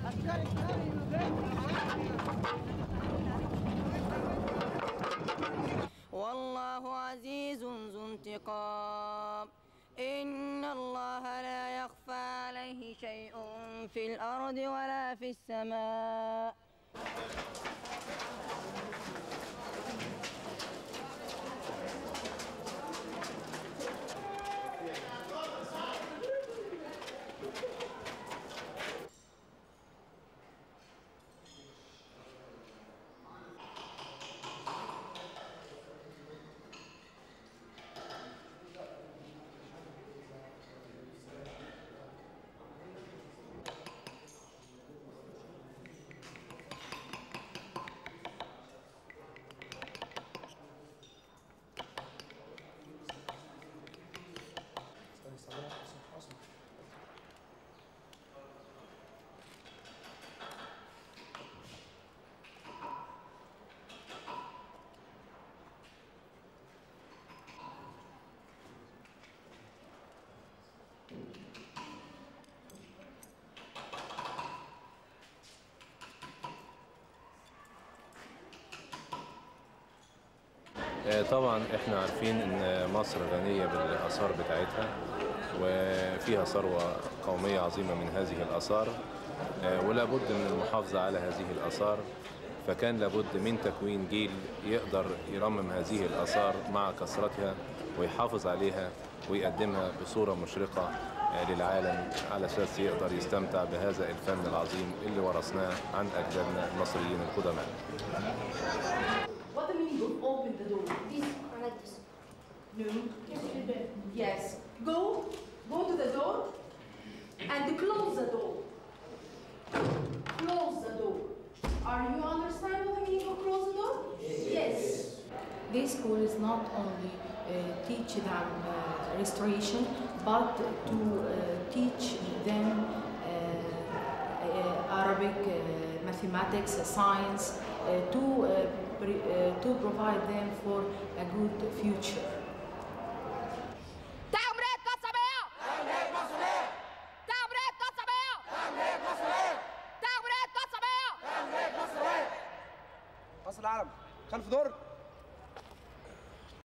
والله عزيز ذو انتقام إن الله لا يخفى عليه شيء في الأرض ولا في السماء آه، طبعا احنا عارفين ان مصر غنية بالآثار بتاعتها وفيها ثروة قومية عظيمة من هذه الآثار آه، ولا بد من المحافظة على هذه الآثار فكان لابد من تكوين جيل يقدر يرمم هذه الآثار مع كثرتها ويحافظ عليها ويقدمها بصورة مشرقة آه، للعالم على أساس يقدر يستمتع بهذا الفن العظيم اللي ورثناه عن أجدادنا المصريين القدماء What the meaning of open the door? This. like this. No. Yes. Go. Go to the door. And close the door. Close the door. Are you understand what the meaning of close the door? Yes. This school is not only uh, teach them uh, restoration, but to uh, teach them uh, uh, Arabic, uh, mathematics, uh, science, uh, to, uh, pre- uh, to provide them for a good future. تعميرات خاصة بيها تعميرات خاصة بيها تعميرات خاصة بيها تعميرات خاصة بيها راس العرب خلف دور